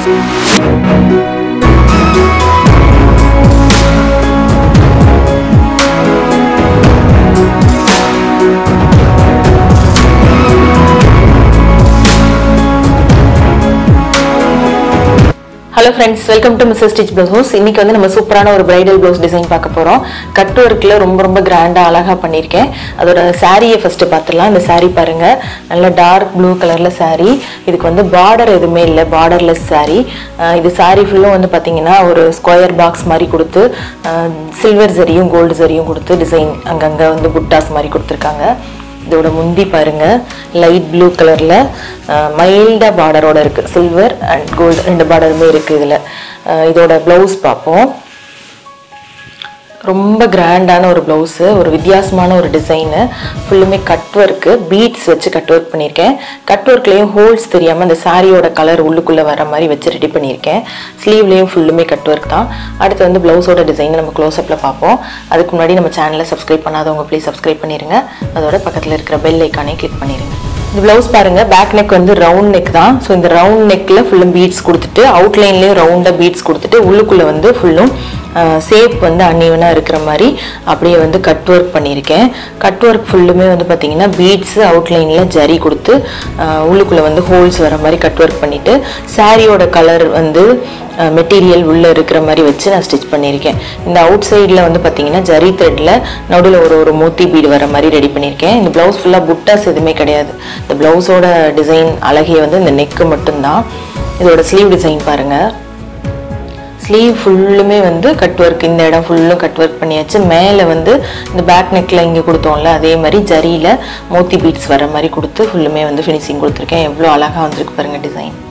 hello friends welcome to Mrs Stitch blouse இன்னைக்கு வந்து நம்ம சூப்பரான ஒரு பிரைடல் ப்ளவுஸ் டிசைன் பார்க்க போகிறோம் கட் ஒர்க்கில் ரொம்ப ரொம்ப கிராண்டாக அழகாக பண்ணியிருக்கேன் அதோட சாரியை ஃபஸ்ட்டு பார்த்துடலாம் இந்த saree பாருங்க நல்ல டார்க் ப்ளூ கலரில் saree இதுக்கு வந்து பார்டர் எதுவுமே இல்லை பார்டர்லெஸ் saree அஹ் இது saree ஃபுல்லும் வந்து பார்த்தீங்கன்னா ஒரு ஸ்கொயர் பாக்ஸ் மாதிரி கொடுத்து சில்வர் ஜரியும் கோல்டு ஜரியும் கொடுத்து டிசைன் அங்கங்கே வந்து புட்டாஸ் மாதிரி கொடுத்துருக்காங்க இதோட முந்தி பாருங்க லைட் ப்ளூ கலர்ல மைல்டா பார்டரோட இருக்கு சில்வர் அண்ட் கோல்டு ரெண்டு பார்டருமே இருக்கு இதுல அஹ் இதோட பிளவுஸ் பார்ப்போம் ரொம்ப கிராண்டான ஒரு ப்ளவுஸு ஒரு வித்தியாசமான ஒரு டிசைனு ஃபுல்லுமே கட் ஒர்க்கு பீட்ஸ் வச்சு கட் ஒர்க் பண்ணியிருக்கேன் கட் ஒர்க்லேயும் ஹோல்ஸ் தெரியாமல் அந்த சாரியோட கலர் உள்ளுக்குள்ளே வர மாதிரி வச்சு ரெடி பண்ணியிருக்கேன் ஸ்லீவ்லேயும் ஃபுல்லுமே கட் ஒர்க் தான் அடுத்து வந்து ப்ளவுஸோட டிசைனை நம்ம க்ளோஸ்அப்பில் பார்ப்போம் அதுக்கு முன்னாடி நம்ம சேனலை சப்ஸ்கிரைப் பண்ணாதவங்க ப்ளீஸ் சப்ஸ்கிரைப் பண்ணிடுங்க அதோட பக்கத்தில் இருக்கிற பெல் ஐக்கானே கிளிக் பண்ணிடுங்க இந்த ப்ளவுஸ் பாருங்க பேக் நெக் வந்து ரவுண்ட் நெக் தான் ஸோ இந்த ரவுண்ட் நெக்கில் ஃபுல்லும் பீட்ஸ் கொடுத்துட்டு அவுட்லைன்லேயும் ரவுண்டாக பீட்ஸ் கொடுத்துட்டு உள்ளுக்குள்ளே வந்து ஃபுல்லும் சேப் வந்து அன்னிவனாக இருக்கிற மாதிரி அப்படியே வந்து கட் ஒர்க் பண்ணியிருக்கேன் கட் ஒர்க் ஃபுல்லுமே வந்து பார்த்தீங்கன்னா பீட்ஸு அவுட்லைனில் ஜரி கொடுத்து அஹ், உள்ளுக்குள்ளே வந்து ஹோல்ஸ் வர மாதிரி கட் ஒர்க் பண்ணிவிட்டு சாரியோட கலர் வந்து மெட்டீரியல் உள்ளே இருக்கிற மாதிரி வச்சு நான் ஸ்டிச் பண்ணியிருக்கேன் இந்த அவுட் சைடில் வந்து பார்த்தீங்கன்னா ஜரி த்ரெட்டில் நடுவில் ஒரு ஒரு மோத்தி பீடு வர மாதிரி ரெடி பண்ணியிருக்கேன் இந்த ப்ளவுஸ் ஃபுல்லாக புட்டாஸ் எதுவுமே கிடையாது இந்த ப்ளவுஸோட டிசைன் அழகிய வந்து இந்த நெக்கு மட்டும்தான் இதோட ஸ்லீவ் டிசைன் பாருங்கள் ஸ்லீவ் ஃபுல்லுமே வந்து கட் ஒர்க் இந்த இடம் ஃபுல்லும் கட் ஒர்க் பண்ணியாச்சு மேலே வந்து இந்த பேக் நெக்கில் இங்கே கொடுத்தோம்ல அதே மாதிரி ஜரியில் மோத்தி பீட்ஸ் வர மாதிரி கொடுத்து ஃபுல்லுமே வந்து ஃபினிஷிங் கொடுத்துருக்கேன் எவ்வளோ அழகாக வந்திருக்கு பாருங்கள் டிசைன்